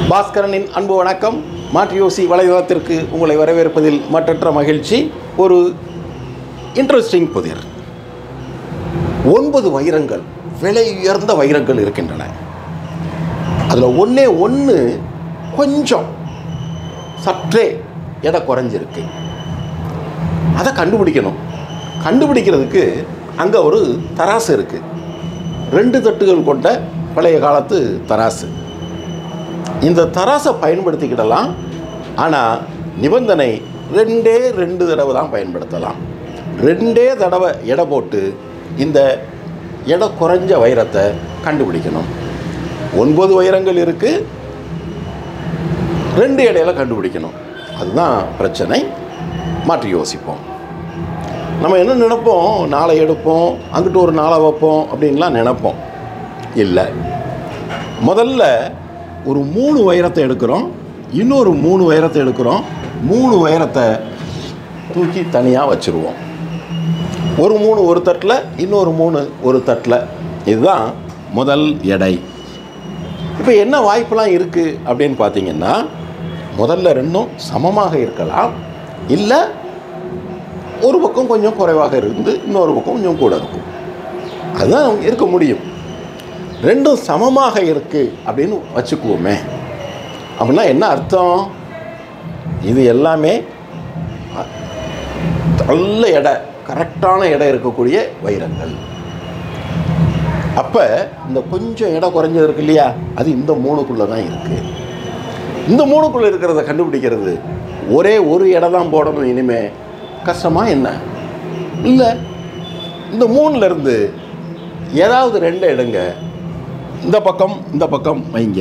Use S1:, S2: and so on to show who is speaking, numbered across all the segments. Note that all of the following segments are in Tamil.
S1: பாஸ்கரனின் அன்பு வணக்கம் மாற்றி யோசி வலைதளத்திற்கு உங்களை வரவேற்பதில் மற்றற்ற மகிழ்ச்சி ஒரு இன்ட்ரெஸ்டிங் புதிர் ஒன்பது வைரங்கள் விலை உயர்ந்த வைரங்கள் இருக்கின்றன அதில் ஒன்றே ஒன்று கொஞ்சம் சற்றே எடை குறைஞ்சிருக்கு அதை கண்டுபிடிக்கணும் கண்டுபிடிக்கிறதுக்கு அங்கே ஒரு தராசு இருக்குது ரெண்டு தட்டுகள் கொண்ட பழைய காலத்து தராசு இந்த தராசை பயன்படுத்திக்கிடலாம் ஆனால் நிபந்தனை ரெண்டே ரெண்டு தடவை தான் பயன்படுத்தலாம் ரெண்டே தடவை எடை போட்டு இந்த எடை குறைஞ்ச வைரத்தை கண்டுபிடிக்கணும் ஒன்பது வைரங்கள் இருக்குது ரெண்டு இடையில கண்டுபிடிக்கணும் அதுதான் பிரச்சனை மாற்றி யோசிப்போம் நம்ம என்ன நினைப்போம் நாளை எடுப்போம் அங்கிட்டு ஒரு நாளை வைப்போம் அப்படின்லாம் நினைப்போம் இல்லை முதல்ல ஒரு மூணு வைரத்தை எடுக்கிறோம் இன்னொரு மூணு வைரத்தை எடுக்கிறோம் மூணு வைரத்தை தூக்கி தனியாக வச்சுருவோம் ஒரு மூணு ஒரு தட்டில் இன்னொரு மூணு ஒரு தட்டில் இதுதான் முதல் எடை இப்போ என்ன வாய்ப்பெல்லாம் இருக்குது அப்படின்னு பார்த்தீங்கன்னா முதல்ல ரெண்டும் சமமாக இருக்கலாம் இல்லை ஒரு பக்கம் கொஞ்சம் குறைவாக இருந்து இன்னொரு பக்கம் கொஞ்சம் கூட இருக்கும் அதுதான் இருக்க முடியும் ரெண்டும் சமமாக இருக்குது அப்படின்னு வச்சுக்குவோமே அப்படின்னா என்ன அர்த்தம் இது எல்லாமே அ- நல்ல எடை கரெக்டான எடை இருக்கக்கூடிய வைரங்கள் அப்போ இந்த கொஞ்சம் எடை குறைஞ்சது இருக்கு இல்லையா அது இந்த மூணுக்குள்ளே தான் இருக்குது இந்த மூணுக்குள்ளே இருக்கிறத கண்டுபிடிக்கிறது ஒரே ஒரு எடை தான் போடணும் இனிமே கஷ்டமா என்ன இல்லை இந்த மூணுல இருந்து ஏதாவது ரெண்டு எடுங்க இந்த பக்கம் இந்த பக்கம் வைங்க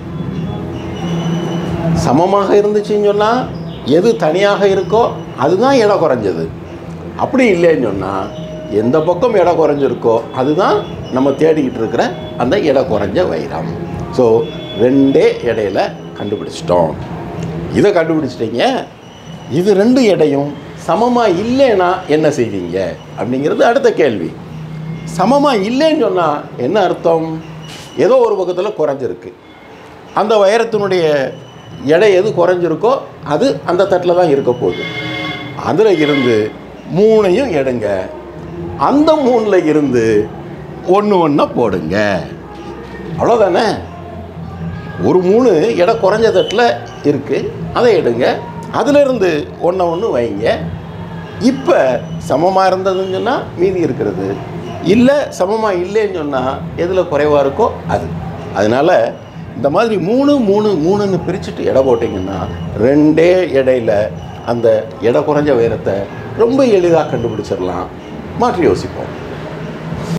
S1: சமமாக இருந்துச்சுன்னு சொன்னால் எது தனியாக இருக்கோ அதுதான் எடை குறைஞ்சது அப்படி இல்லைன்னு சொன்னால் எந்த பக்கம் எடை குறைஞ்சிருக்கோ அதுதான் நம்ம தேடிக்கிட்டு இருக்கிற அந்த எடை குறைஞ்ச வைரம் ஸோ ரெண்டே இடையில கண்டுபிடிச்சிட்டோம் இதை கண்டுபிடிச்சிட்டீங்க இது ரெண்டு எடையும் சமமாக இல்லைன்னா என்ன செய்வீங்க அப்படிங்கிறது அடுத்த கேள்வி சமமாக இல்லைன்னு சொன்னால் என்ன அர்த்தம் ஏதோ ஒரு பக்கத்தில் குறைஞ்சிருக்கு அந்த வைரத்தினுடைய எடை எது குறைஞ்சிருக்கோ அது அந்த தட்டில் தான் இருக்க போகுது அதில் இருந்து மூணையும் எடுங்க அந்த மூணில் இருந்து ஒன்று ஒன்றா போடுங்க அவ்வளோதானே ஒரு மூணு எடை குறைஞ்ச தட்டில் இருக்குது அதை எடுங்க அதிலிருந்து ஒன்றை ஒன்று வைங்க இப்போ சமமாக இருந்ததுன்னு சொன்னால் மீதி இருக்கிறது இல்லை சமமாக இல்லைன்னு சொன்னால் எதில் குறைவாக இருக்கோ அது அதனால் இந்த மாதிரி மூணு மூணு மூணுன்னு பிரிச்சுட்டு எடை போட்டிங்கன்னா ரெண்டே எடையில் அந்த எடை குறைஞ்ச உயரத்தை ரொம்ப எளிதாக கண்டுபிடிச்சிடலாம் மாற்றி யோசிப்போம்